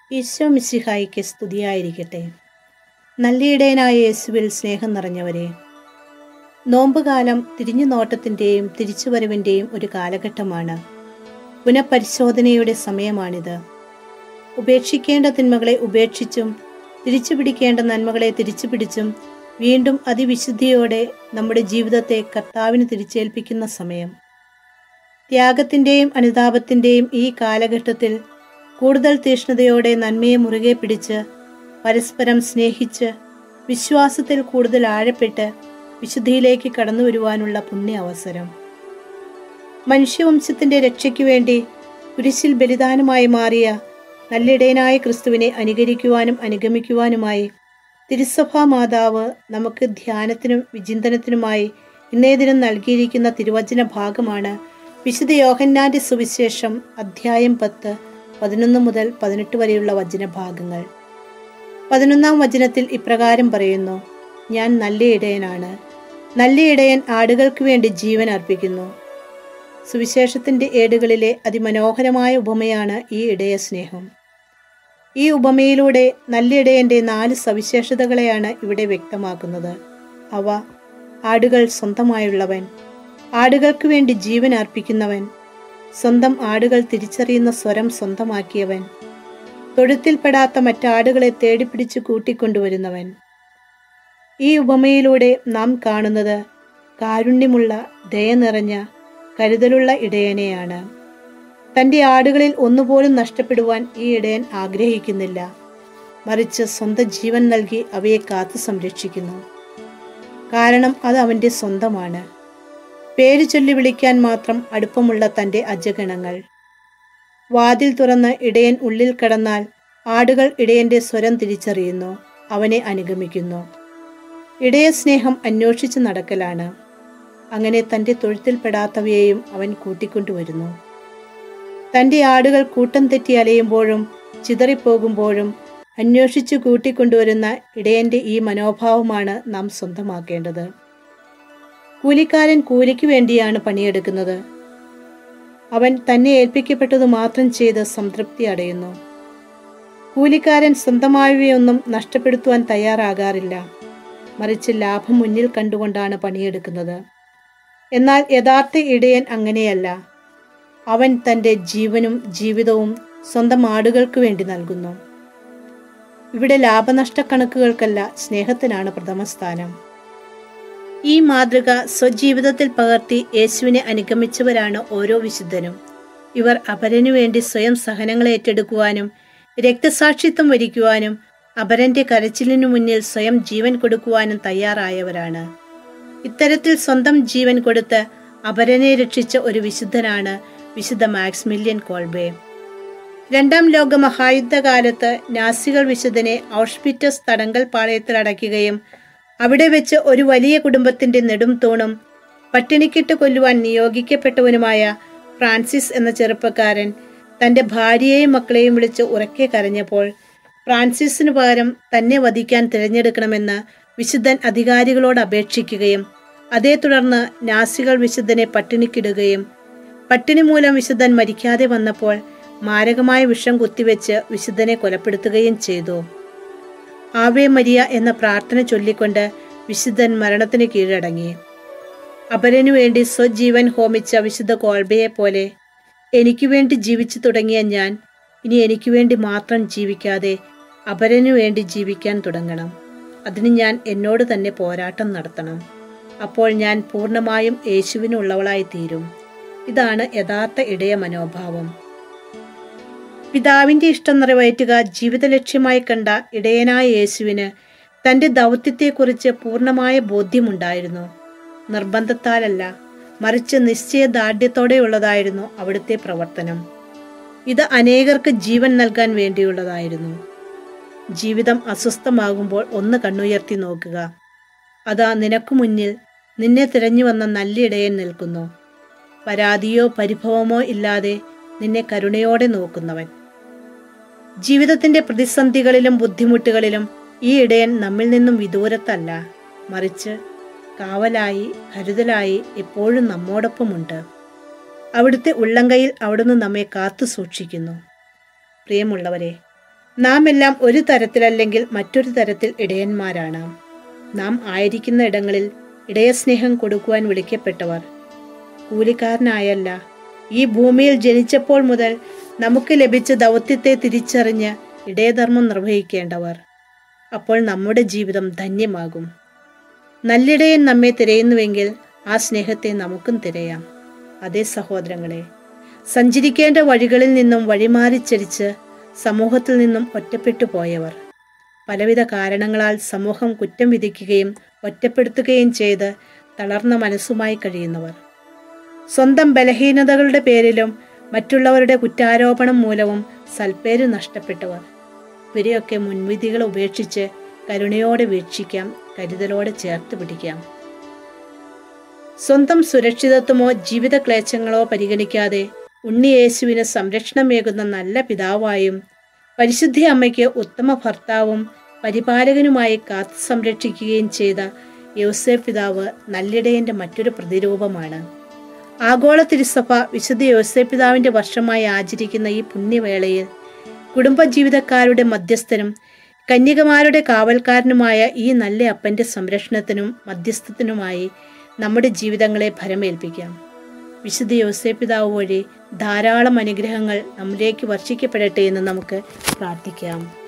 ഈശോ മിശിഹായിക്ക് സ്തുതിയായിരിക്കട്ടെ നല്ലയിടയനായ യേശുവിൽ സ്നേഹം നിറഞ്ഞവരെ നോമ്പുകാലം തിരിഞ്ഞു നോട്ടത്തിൻ്റെയും തിരിച്ചുവരവിൻ്റെയും ഒരു കാലഘട്ടമാണ് പുനഃപരിശോധനയുടെ സമയമാണിത് ഉപേക്ഷിക്കേണ്ട തിന്മകളെ ഉപേക്ഷിച്ചും തിരിച്ചു പിടിക്കേണ്ട നന്മകളെ തിരിച്ചു പിടിച്ചും വീണ്ടും അതിവിശുദ്ധിയോടെ നമ്മുടെ ജീവിതത്തെ കർത്താവിന് തിരിച്ചേൽപ്പിക്കുന്ന സമയം ത്യാഗത്തിൻ്റെയും അനുതാപത്തിൻ്റെയും ഈ കാലഘട്ടത്തിൽ കൂടുതൽ തീഷ്ണതയോടെ നന്മയെ മുറുകെ പിടിച്ച് പരസ്പരം സ്നേഹിച്ച് വിശ്വാസത്തിൽ കൂടുതൽ ആഴപ്പെട്ട് വിശുദ്ധിയിലേക്ക് കടന്നു വരുവാനുള്ള പുണ്യ അവസരം മനുഷ്യവംശത്തിന്റെ രക്ഷയ്ക്കു വേണ്ടി കുരിശിൽ ബലിദാനമായി മാറിയ നല്ലിടയനായ ക്രിസ്തുവിനെ അനുകരിക്കുവാനും അനുഗമിക്കുവാനുമായി തിരുസഭാ മാതാവ് നമുക്ക് ധ്യാനത്തിനും വിചിന്തനത്തിനുമായി ഇന്നേ ദിനം നൽകിയിരിക്കുന്ന തിരുവചന ഭാഗമാണ് വിശുദ്ധ യോഹന്നാന്റെ സുവിശേഷം അധ്യായം പത്ത് പതിനൊന്ന് മുതൽ പതിനെട്ട് വരെയുള്ള വചനഭാഗങ്ങൾ പതിനൊന്നാം വചനത്തിൽ ഇപ്രകാരം പറയുന്നു ഞാൻ നല്ല ഇടയനാണ് നല്ല ഇടയൻ ആടുകൾക്ക് വേണ്ടി ജീവൻ അർപ്പിക്കുന്നു സുവിശേഷത്തിന്റെ ഏടുകളിലെ അതിമനോഹരമായ ഉപമയാണ് ഈ ഇടയ സ്നേഹം ഈ ഉപമയിലൂടെ നല്ലിടയന്റെ നാല് സവിശേഷതകളെയാണ് ഇവിടെ വ്യക്തമാക്കുന്നത് അവ ആടുകൾ സ്വന്തമായുള്ളവൻ ആടുകൾക്ക് വേണ്ടി ജീവൻ അർപ്പിക്കുന്നവൻ സ്വന്തം ആടുകൾ തിരിച്ചറിയുന്ന സ്വരം സ്വന്തമാക്കിയവൻ തൊഴുത്തിൽപ്പെടാത്ത മറ്റാടുകളെ തേടിപ്പിടിച്ച് കൂട്ടിക്കൊണ്ടുവരുന്നവൻ ഈ ഉപമയിലൂടെ നാം കാണുന്നത് കാരുണ്യമുള്ള ദയ നിറഞ്ഞ കരുതലുള്ള ഇടയനെയാണ് തന്റെ ആടുകളിൽ ഒന്നുപോലും നഷ്ടപ്പെടുവാൻ ഈ ഇടയൻ ആഗ്രഹിക്കുന്നില്ല മറിച്ച് സ്വന്തം ജീവൻ നൽകി അവയെ കാത്തു സംരക്ഷിക്കുന്നു കാരണം അത് അവന്റെ സ്വന്തമാണ് പേര് ചൊല്ലി വിളിക്കാൻ മാത്രം അടുപ്പമുള്ള തന്റെ അജഗണങ്ങൾ വാതിൽ തുറന്ന് ഇടയൻ ഉള്ളിൽ കടന്നാൽ ആടുകൾ ഇടയന്റെ സ്വരം തിരിച്ചറിയുന്നു അവനെ അനുഗമിക്കുന്നു ഇടയ സ്നേഹം അന്വേഷിച്ച് നടക്കലാണ് അങ്ങനെ തന്റെ തൊഴുത്തിൽപ്പെടാത്തവയെയും അവൻ കൂട്ടിക്കൊണ്ടുവരുന്നു തന്റെ ആടുകൾ കൂട്ടം തെറ്റി അലയുമ്പോഴും ചിതറിപ്പോകുമ്പോഴും അന്വേഷിച്ചു കൂട്ടിക്കൊണ്ടുവരുന്ന ഇടയന്റെ ഈ മനോഭാവമാണ് നാം സ്വന്തമാക്കേണ്ടത് കൂലിക്കാരൻ കൂലിക്ക് വേണ്ടിയാണ് പണിയെടുക്കുന്നത് അവൻ തന്നെ ഏൽപ്പിക്കപ്പെട്ടത് മാത്രം ചെയ്ത് സംതൃപ്തി അടയുന്നു കൂലിക്കാരൻ സ്വന്തമായവയൊന്നും നഷ്ടപ്പെടുത്തുവാൻ തയ്യാറാകാറില്ല മറിച്ച് ലാഭം മുന്നിൽ കണ്ടുകൊണ്ടാണ് പണിയെടുക്കുന്നത് എന്നാൽ യഥാർത്ഥ ഇടയൻ അങ്ങനെയല്ല അവൻ തൻ്റെ ജീവനും ജീവിതവും സ്വന്തം ആടുകൾക്ക് വേണ്ടി നൽകുന്നു ഇവിടെ ലാഭനഷ്ട കണക്കുകൾക്കല്ല സ്നേഹത്തിനാണ് പ്രഥമ സ്ഥാനം ഈ മാതൃക സ്വജീവിതത്തിൽ പകർത്തി യേശുവിനെ അനുഗമിച്ചവരാണ് ഓരോ വിശുദ്ധനും ഇവർ അപരനു വേണ്ടി സ്വയം സഹനങ്ങൾ ഏറ്റെടുക്കുവാനും രക്തസാക്ഷിത്വം വരിക്കുവാനും അപരന്റെ കരച്ചിലിനു മുന്നിൽ സ്വയം ജീവൻ കൊടുക്കുവാനും തയ്യാറായവരാണ് ഇത്തരത്തിൽ സ്വന്തം ജീവൻ കൊടുത്ത് അപരനെ രക്ഷിച്ച ഒരു വിശുദ്ധനാണ് വിശുദ്ധ മാക്സ്മില്യൻ കോൾബേ രണ്ടാം ലോക മഹായുദ്ധകാലത്ത് നാസികൾ വിശുദ്ധനെ ഔഷ്പിറ്റസ് തടങ്കൽ പാളയത്തിൽ അടയ്ക്കുകയും അവിടെ വെച്ച് ഒരു വലിയ കുടുംബത്തിന്റെ നെടും തൂണും പട്ടിണിക്കിട്ട് കൊല്ലുവാൻ നിയോഗിക്കപ്പെട്ടവനുമായ ഫ്രാൻസിസ് എന്ന ചെറുപ്പക്കാരൻ തന്റെ ഭാര്യയെയും മക്കളെയും വിളിച്ച് ഉറക്കെ കരഞ്ഞപ്പോൾ ഫ്രാൻസിസിനു പകരം തന്നെ വധിക്കാൻ തിരഞ്ഞെടുക്കണമെന്ന് വിശുദ്ധൻ അധികാരികളോട് അപേക്ഷിക്കുകയും അതേ തുടർന്ന് നാസികൾ വിശുദ്ധനെ പട്ടിണിക്കിടുകയും പട്ടിണി മൂലം വിശുദ്ധൻ മരിക്കാതെ വന്നപ്പോൾ മാരകമായ വിഷം കുത്തിവെച്ച് വിശുദ്ധനെ കൊലപ്പെടുത്തുകയും ചെയ്തു ആവേ മരിയ എന്ന പ്രാർത്ഥന ചൊല്ലിക്കൊണ്ട് വിശുദ്ധൻ മരണത്തിന് കീഴടങ്ങി അപരനു വേണ്ടി സ്വജീവൻ ഹോമിച്ച വിശുദ്ധ കോൾബയെ പോലെ എനിക്ക് വേണ്ടി ജീവിച്ചു തുടങ്ങിയ ഞാൻ ഇനി എനിക്ക് വേണ്ടി മാത്രം ജീവിക്കാതെ അപരനു വേണ്ടി ജീവിക്കാൻ തുടങ്ങണം അതിന് ഞാൻ എന്നോട് തന്നെ പോരാട്ടം നടത്തണം അപ്പോൾ ഞാൻ പൂർണ്ണമായും യേശുവിനുള്ളവളായി തീരും ഇതാണ് യഥാർത്ഥ ഇടയ മനോഭാവം പിതാവിന്റെ ഇഷ്ടം നിറവേറ്റുക ജീവിത ലക്ഷ്യമായി കണ്ട ഇടയനായ യേശുവിന് തന്റെ ദൗത്യത്തെക്കുറിച്ച് പൂർണ്ണമായ ബോധ്യമുണ്ടായിരുന്നു നിർബന്ധത്താലല്ല മറിച്ച് നിശ്ചയദാർഢ്യത്തോടെയുള്ളതായിരുന്നു അവിടുത്തെ പ്രവർത്തനം ഇത് അനേകർക്ക് ജീവൻ നൽകാൻ വേണ്ടിയുള്ളതായിരുന്നു ജീവിതം അസ്വസ്ഥമാകുമ്പോൾ ഒന്ന് കണ്ണുയർത്തി നോക്കുക അതാ നിനക്കു മുന്നിൽ നിന്നെ തിരഞ്ഞു വന്ന നല്ല ഇടയൻ നിൽക്കുന്നു പരാതിയോ പരിഭവമോ ഇല്ലാതെ നിന്നെ കരുണയോടെ നോക്കുന്നവൻ ജീവിതത്തിന്റെ പ്രതിസന്ധികളിലും ബുദ്ധിമുട്ടുകളിലും ഈ ഇടയൻ നമ്മിൽ നിന്നും വിദൂരത്തല്ല മറിച്ച് കാവലായി കരുതലായി എപ്പോഴും നമ്മോടൊപ്പമുണ്ട് അവിടുത്തെ ഉള്ളംകൈയിൽ അവിടുന്ന് നമ്മെ കാത്തു സൂക്ഷിക്കുന്നു പ്രിയമുള്ളവരെ നാം എല്ലാം ഒരു തരത്തിലല്ലെങ്കിൽ മറ്റൊരു തരത്തിൽ ഇടയന്മാരാണ് നാം ആയിരിക്കുന്ന ഇടങ്ങളിൽ ഇടയസ്നേഹം കൊടുക്കുവാൻ വിളിക്കപ്പെട്ടവർ കൂലിക്കാരനായല്ല ഈ ഭൂമിയിൽ ജനിച്ചപ്പോൾ മുതൽ നമുക്ക് ലഭിച്ച ദൗത്യത്തെ തിരിച്ചറിഞ്ഞ് ഇടയധർമ്മം നിർവഹിക്കേണ്ടവർ അപ്പോൾ നമ്മുടെ ജീവിതം ധന്യമാകും നല്ലിടയൻ നമ്മെ തിരയുന്നുവെങ്കിൽ ആ സ്നേഹത്തെ നമുക്കും തിരയാം അതേ സഹോദരങ്ങളെ സഞ്ചരിക്കേണ്ട വഴികളിൽ നിന്നും വഴിമാറിച്ചരിച്ച് സമൂഹത്തിൽ നിന്നും ഒറ്റപ്പെട്ടു പോയവർ പലവിധ കാരണങ്ങളാൽ സമൂഹം കുറ്റം വിധിക്കുകയും ഒറ്റപ്പെടുത്തുകയും ചെയ്ത് തളർന്ന മനസ്സുമായി കഴിയുന്നവർ സ്വന്തം ബലഹീനതകളുടെ പേരിലും മറ്റുള്ളവരുടെ കുറ്റാരോപണം മൂലവും സൽപ്പേര് നഷ്ടപ്പെട്ടവർ ഇവരെയൊക്കെ മുൻവിധികൾ ഉപേക്ഷിച്ച് കരുണയോടെ വീക്ഷിക്കാം കരുതലോടെ ചേർത്ത് പിടിക്കാം സ്വന്തം സുരക്ഷിതത്വമോ ജീവിത ക്ലേശങ്ങളോ പരിഗണിക്കാതെ ഉണ്ണിയേശുവിന് സംരക്ഷണമേകുന്ന നല്ല പിതാവായും പരിശുദ്ധി അമ്മയ്ക്ക് ഉത്തമ ഭർത്താവും പരിപാലകനുമായി കാത്തു സംരക്ഷിക്കുകയും ചെയ്ത യോസേഫ് പിതാവ് നല്ലിടയന്റെ മറ്റൊരു പ്രതിരൂപമാണ് ആഗോള തിരുസഭ വിശുദ്ധ യോസേഫ് പിതാവിന്റെ വർഷമായി ആചരിക്കുന്ന ഈ പുണ്യവേളയിൽ കുടുംബജീവിതക്കാരുടെ മധ്യസ്ഥനും കന്യകമാരുടെ കാവൽക്കാരനുമായ ഈ നല്ല അപ്പന്റെ സംരക്ഷണത്തിനും മധ്യസ്ഥത്തിനുമായി നമ്മുടെ ജീവിതങ്ങളെ ഭരമേൽപ്പിക്കാം വിശുദ്ധ യോസേ പിതാവ് വഴി ധാരാളം അനുഗ്രഹങ്ങൾ നമ്മിലേക്ക് വർഷിക്കപ്പെടട്ടെ എന്ന് നമുക്ക് പ്രാർത്ഥിക്കാം